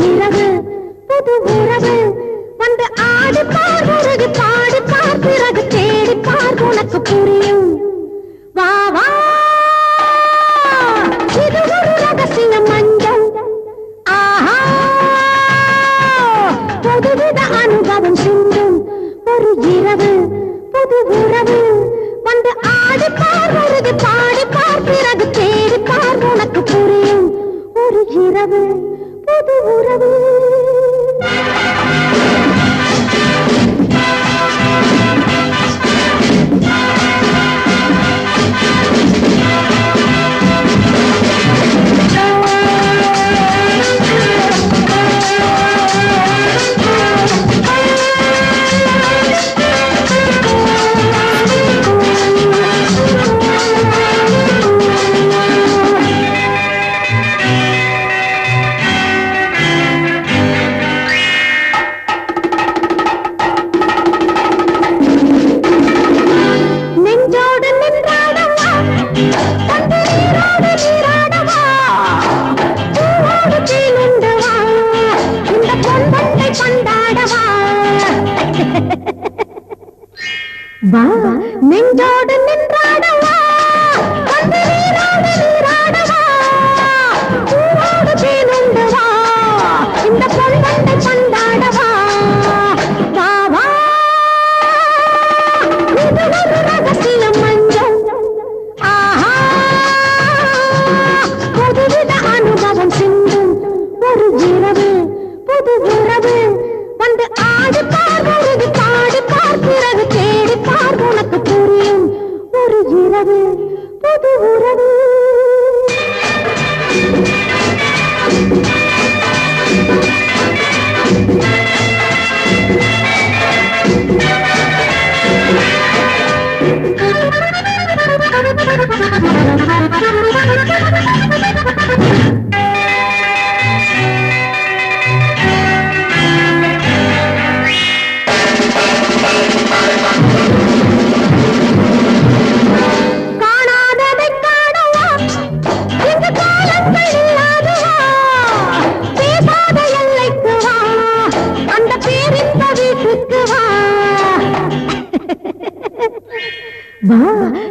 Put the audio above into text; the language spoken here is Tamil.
இரவு புது உறவு வந்து ஆடி பார் உருகு பாடி பார் பிறகு தேடி பார் உனக்கு புரியும் வா வா இது ஒரு ரகசிய மஞ்சள் ஆஹா புதுவித அனுபவம் சிந்தும் ஒரு இரவு புது உறவு வந்து ஆடி பார் உருகு பாடி பார் பிறகு தேடி பார் உனக்கு புரியும் ஒரு இரவு புது உறவு நெஞ்சோடு நின்றாடவா வந்து நீரோடு நீராடவா பூவோடு தேனுண்டு வா இந்த பொன்பண்டை பந்தாடவா வா நெஞ்சோடு நின்றாடவா வந்து நீரோடு நீராடவா பூவோடு தேனுண்டு வா இந்த பொன்பண்டை பந்தாடவா வா வா இது ஒரு ரகசிய மஞ்சள் ஆஹா புதுவித அனுபவம் சிந்தும் ஒரு இரவு புது உறவு வந்து ஆடி பார் உருகி பாடி பார் பிறகு தேடி பார் உனக்கு புரியும் ஒரு இரவு புது உறவு காணாததை காணவா இங்கு காலங்கள் இல்லாதவா பேசாத எல்லைக்கு வா அந்த பேரின்ப வீட்டுக்கு வா வா